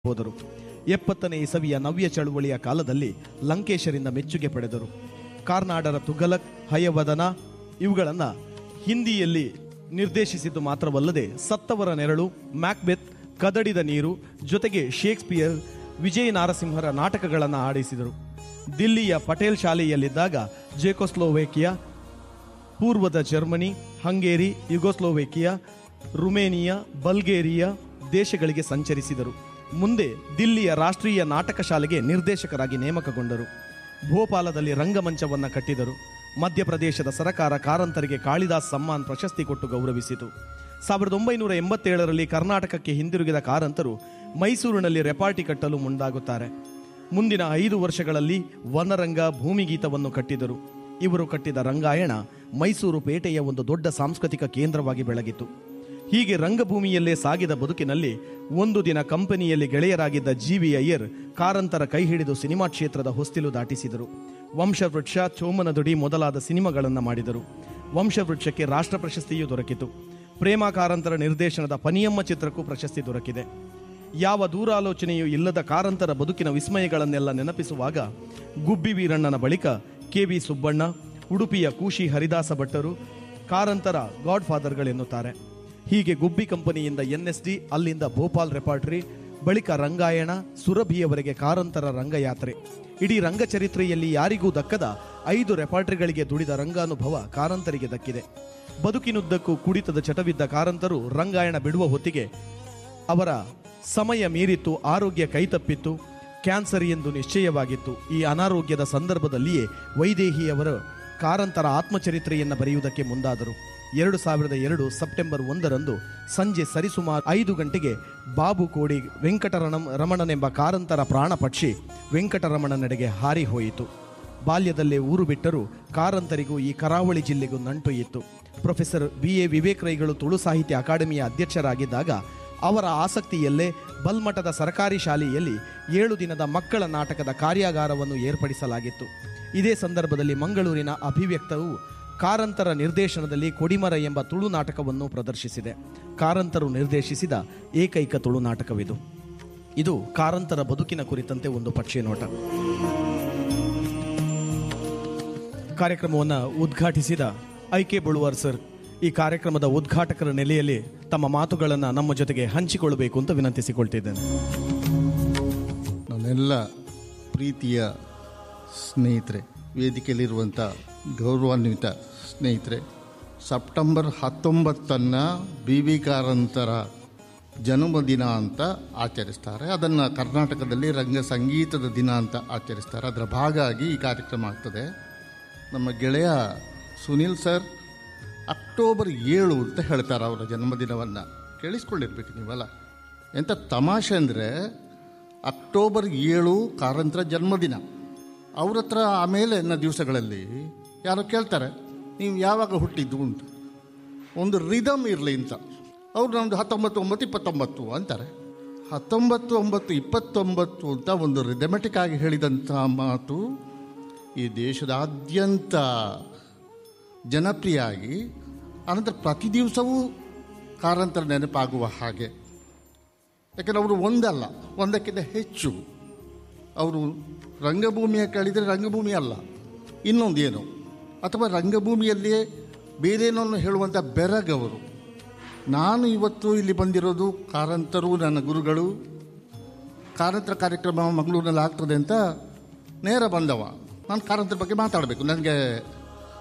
ಹೋದರು ಎಪ್ಪತ್ತನೇ ಇಸವಿಯ ನವ್ಯ ಚಳುವಳಿಯ ಕಾಲದಲ್ಲಿ ಲಂಕೇಶರಿಂದ ಮೆಚ್ಚುಗೆ ಪಡೆದರು ಕಾರ್ನಾಡರ ತುಘಲಕ್ ಹಯವದನ ಇವುಗಳನ್ನು ಹಿಂದಿಯಲ್ಲಿ ನಿರ್ದೇಶಿಸಿದ್ದು ಮಾತ್ರವಲ್ಲದೆ ಸತ್ತವರ ನೆರಳು ಮ್ಯಾಕ್ಬೆತ್ ಕದಡಿದ ನೀರು ಜೊತೆಗೆ ಶೇಕ್ಸ್ಪಿಯರ್ ವಿಜಯ ನಾರಸಿಂಹರ ನಾಟಕಗಳನ್ನು ಆಡಿಸಿದರು ದಿಲ್ಲಿಯ ಪಟೇಲ್ ಶಾಲೆಯಲ್ಲಿದ್ದಾಗ ಜೆಕೋಸ್ಲೋವೇಕಿಯಾ ಪೂರ್ವದ Germany Hungary Yugoslavia Romania Bulgaria ದೇಶಗಳಿಗೆ ಸಂಚರಿಸಿದರು ಮುಂದೆ ದಿಲ್ಲಿಯ ರಾಷ್ಟ್ರೀಯ ನಾಟಕ ಶಾಲೆಗೆ ನಿರ್ದೇಶಕರಾಗಿ ನೇಮಕಗೊಂಡರು ಭೋಪಾಲದಲ್ಲಿ ರಂಗಮಂಚವನ್ನು ಕಟ್ಟಿದರು ಮಧ್ಯಪ್ರದೇಶದ ಸರಕಾರ ಕಾರಂತರಿಗೆ ಕಾಳಿದಾಸ್ ಸಮ್ಮಾನ್ ಪ್ರಶಸ್ತಿ ಕೊಟ್ಟು ಗೌರವಿಸಿತು ಸಾವಿರದ ಒಂಬೈನೂರ ಎಂಬತ್ತೇಳರಲ್ಲಿ ಕರ್ನಾಟಕಕ್ಕೆ ಹಿಂದಿರುಗಿದ ಕಾರಂತರು ಮೈಸೂರಿನಲ್ಲಿ ರೆಪಾರ್ಟಿ ಕಟ್ಟಲು ಮುಂದಾಗುತ್ತಾರೆ ಮುಂದಿನ ಐದು ವರ್ಷಗಳಲ್ಲಿ ವನರಂಗ ಭೂಮಿಗೀತವನ್ನು ಕಟ್ಟಿದರು ಇವರು ಕಟ್ಟಿದ ರಂಗಾಯಣ ಮೈಸೂರು ಪೇಟೆಯ ಒಂದು ದೊಡ್ಡ ಸಾಂಸ್ಕೃತಿಕ ಕೇಂದ್ರವಾಗಿ ಬೆಳಗಿತು ಹೀಗೆ ರಂಗಭೂಮಿಯಲ್ಲೇ ಸಾಗಿದ ಬದುಕಿನಲ್ಲಿ ಒಂದು ದಿನ ಕಂಪನಿಯಲ್ಲಿ ಗೆಳೆಯರಾಗಿದ್ದ ಜಿ ವಿ ಅಯ್ಯರ್ ಕಾರಂತರ ಕೈ ಹಿಡಿದು ಸಿನಿಮಾ ಕ್ಷೇತ್ರದ ಹೊಸ್ತಿಲು ದಾಟಿಸಿದರು ವಂಶವೃಕ್ಷ ಚೋಮನದುಡಿ ಮೊದಲಾದ ಸಿನಿಮಾಗಳನ್ನು ಮಾಡಿದರು ವಂಶವೃಕ್ಷಕ್ಕೆ ರಾಷ್ಟ್ರ ಪ್ರಶಸ್ತಿಯೂ ದೊರಕಿತು ಪ್ರೇಮ ಕಾರಂತರ ನಿರ್ದೇಶನದ ಪನಿಯಮ್ಮ ಚಿತ್ರಕ್ಕೂ ಪ್ರಶಸ್ತಿ ದೊರಕಿದೆ ಯಾವ ದೂರಾಲೋಚನೆಯೂ ಇಲ್ಲದ ಕಾರಂತರ ಬದುಕಿನ ವಿಸ್ಮಯಗಳನ್ನೆಲ್ಲ ನೆನಪಿಸುವಾಗ ಗುಬ್ಬಿ ವೀರಣ್ಣನ ಬಳಿಕ ಕೆ ವಿ ಸುಬ್ಬಣ್ಣ ಉಡುಪಿಯ ಕೂಶಿ ಹರಿದಾಸ ಭಟ್ಟರು ಕಾರಂತರ ಗಾಡ್ ಫಾದರ್ಗಳೆನ್ನುತ್ತಾರೆ ಹೀಗೆ ಗುಬ್ಬಿ ಕಂಪನಿಯಿಂದ ಎನ್ಎಸ್ಡಿ ಅಲ್ಲಿಂದ ಭೋಪಾಲ್ ರೆಪಾರ್ಟರಿ ಬಳಿಕ ರಂಗಾಯಣ ಸುರಭಿಯವರೆಗೆ ಕಾರಂತರ ರಂಗಯಾತ್ರೆ ಇಡೀ ರಂಗಚರಿತ್ರೆಯಲ್ಲಿ ಯಾರಿಗೂ ದಕ್ಕದ ಐದು ರೆಪಾರ್ಟರಿಗಳಿಗೆ ದುಡಿದ ರಂಗಾನುಭವ ಕಾರಂತರಿಗೆ ದಕ್ಕಿದೆ ಬದುಕಿನುದ್ದಕ್ಕೂ ಕುಡಿತದ ಚಟವಿದ್ದ ಕಾರಂತರು ರಂಗಾಯಣ ಬಿಡುವ ಹೊತ್ತಿಗೆ ಅವರ ಸಮಯ ಮೀರಿತ್ತು ಆರೋಗ್ಯ ಕೈತಪ್ಪಿತ್ತು ಕ್ಯಾನ್ಸರ್ ಎಂದು ನಿಶ್ಚಯವಾಗಿತ್ತು ಈ ಅನಾರೋಗ್ಯದ ಸಂದರ್ಭದಲ್ಲಿಯೇ ವೈದೇಹಿಯವರು ಕಾರಂತರ ಆತ್ಮಚರಿತ್ರೆಯನ್ನು ಬರೆಯುವುದಕ್ಕೆ ಮುಂದಾದರು ಎರಡು ಸಾವಿರದ ಎರಡು ಸೆಪ್ಟೆಂಬರ್ ಒಂದರಂದು ಸಂಜೆ ಸರಿಸುಮಾರು ಐದು ಗಂಟೆಗೆ ಬಾಬು ಕೋಡಿ ವೆಂಕಟರಮಣ ರಮಣನೆಂಬ ಕಾರಂತರ ಪ್ರಾಣ ಪಕ್ಷಿ ವೆಂಕಟರಮಣನೆಡೆಗೆ ಹಾರಿ ಹೋಯಿತು ಬಾಲ್ಯದಲ್ಲೇ ಊರು ಬಿಟ್ಟರೂ ಕಾರಂತರಿಗೂ ಈ ಕರಾವಳಿ ಜಿಲ್ಲೆಗೂ ನಂಟು ಇತ್ತು ಪ್ರೊಫೆಸರ್ ಬಿ ಎ ವಿವೇಕ್ ರೈಗಳು ತುಳು ಸಾಹಿತ್ಯ ಅಕಾಡೆಮಿಯ ಅಧ್ಯಕ್ಷರಾಗಿದ್ದಾಗ ಅವರ ಆಸಕ್ತಿಯಲ್ಲೇ ಬಲ್ಮಠದ ಸರ್ಕಾರಿ ಶಾಲೆಯಲ್ಲಿ ಏಳು ದಿನದ ಮಕ್ಕಳ ನಾಟಕದ ಕಾರ್ಯಾಗಾರವನ್ನು ಏರ್ಪಡಿಸಲಾಗಿತ್ತು ಇದೇ ಸಂದರ್ಭದಲ್ಲಿ ಮಂಗಳೂರಿನ ಅಭಿವ್ಯಕ್ತವು ಕಾರಂತರ ನಿರ್ದೇಶನದಲ್ಲಿ ಕೊಡಿಮರ ಎಂಬ ತುಳು ನಾಟಕವನ್ನು ಪ್ರದರ್ಶಿಸಿದೆ ಕಾರಂತರು ನಿರ್ದೇಶಿಸಿದ ಏಕೈಕ ತುಳು ನಾಟಕವಿದು ಇದು ಕಾರಂತರ ಬದುಕಿನ ಕುರಿತಂತೆ ಒಂದು ಪಕ್ಷಿ ನೋಟ ಕಾರ್ಯಕ್ರಮವನ್ನು ಉದ್ಘಾಟಿಸಿದ ಐ ಕೆ ಬಳುವರ್ ಸರ್ ಈ ಕಾರ್ಯಕ್ರಮದ ಉದ್ಘಾಟಕರ ನೆಲೆಯಲ್ಲಿ ತಮ್ಮ ಮಾತುಗಳನ್ನು ನಮ್ಮ ಜೊತೆಗೆ ಹಂಚಿಕೊಳ್ಳಬೇಕು ಅಂತ ವಿನಂತಿಸಿಕೊಳ್ತಿದ್ದೇನೆ ನನ್ನೆಲ್ಲ ಪ್ರೀತಿಯ ಸ್ನೇಹಿತರೆ ವೇದಿಕೆಯಲ್ಲಿರುವಂಥ ಗೌರವಾನ್ವಿತ ಸ್ನೇಹಿತರೆ ಸೆಪ್ಟೆಂಬರ್ ಹತ್ತೊಂಬತ್ತನ್ನು ಬಿ ವಿ ಕಾರಂತರ ಜನ್ಮದಿನ ಅಂತ ಆಚರಿಸ್ತಾರೆ ಅದನ್ನು ಕರ್ನಾಟಕದಲ್ಲಿ ರಂಗ ಸಂಗೀತದ ದಿನ ಅಂತ ಆಚರಿಸ್ತಾರೆ ಅದರ ಭಾಗ ಆಗಿ ಈ ಕಾರ್ಯಕ್ರಮ ಆಗ್ತದೆ ನಮ್ಮ ಗೆಳೆಯ ಸುನಿಲ್ ಸರ್ ಅಕ್ಟೋಬರ್ ಏಳು ಅಂತ ಹೇಳ್ತಾರೆ ಅವರ ಜನ್ಮದಿನವನ್ನು ಕೇಳಿಸ್ಕೊಂಡಿರ್ಬೇಕು ನೀವಲ್ಲ ಎಂಥ ತಮಾಷೆ ಅಂದರೆ ಅಕ್ಟೋಬರ್ ಏಳು ಕಾರಂತರ ಜನ್ಮದಿನ ಅವ್ರ ಹತ್ರ ಆಮೇಲೆ ನ ದಿವಸಗಳಲ್ಲಿ ಯಾರೋ ಕೇಳ್ತಾರೆ ನೀವು ಯಾವಾಗ ಹುಟ್ಟಿದ್ದು ಅಂತ ಒಂದು ರಿದಮ್ ಇರಲಿ ಅಂತ ಅವ್ರು ನಮ್ಮದು ಹತ್ತೊಂಬತ್ತು ಒಂಬತ್ತು ಇಪ್ಪತ್ತೊಂಬತ್ತು ಅಂತಾರೆ ಹತ್ತೊಂಬತ್ತು ಒಂಬತ್ತು ಇಪ್ಪತ್ತೊಂಬತ್ತು ಅಂತ ಒಂದು ರಿದಮೆಟಿಕ್ ಆಗಿ ಹೇಳಿದಂಥ ಮಾತು ಈ ದೇಶದಾದ್ಯಂತ ಜನಪ್ರಿಯ ಆಗಿ ಅನಂತರ ಪ್ರತಿ ದಿವಸವೂ ಕಾರಂತರ ನೆನಪಾಗುವ ಹಾಗೆ ಯಾಕಂದರೆ ಅವರು ಒಂದಲ್ಲ ಒಂದಕ್ಕಿಂತ ಹೆಚ್ಚು ಅವರು ರಂಗಭೂಮಿಯ ಕಳಿದರೆ ರಂಗಭೂಮಿ ಅಲ್ಲ ಇನ್ನೊಂದೇನು ಅಥವಾ ರಂಗಭೂಮಿಯಲ್ಲಿಯೇ ಬೇರೇನನ್ನು ಹೇಳುವಂಥ ಬೆರಗವರು ನಾನು ಇವತ್ತು ಇಲ್ಲಿ ಬಂದಿರೋದು ಕಾರಂತರು ನನ್ನ ಗುರುಗಳು ಕಾರಂತರ ಕಾರ್ಯಕ್ರಮ ಮಂಗಳೂರಿನಲ್ಲಿ ಆಗ್ತದೆ ಅಂತ ನೇರ ಬಂದವ ನಾನು ಕಾರಂತರ ಬಗ್ಗೆ ಮಾತಾಡಬೇಕು ನನಗೆ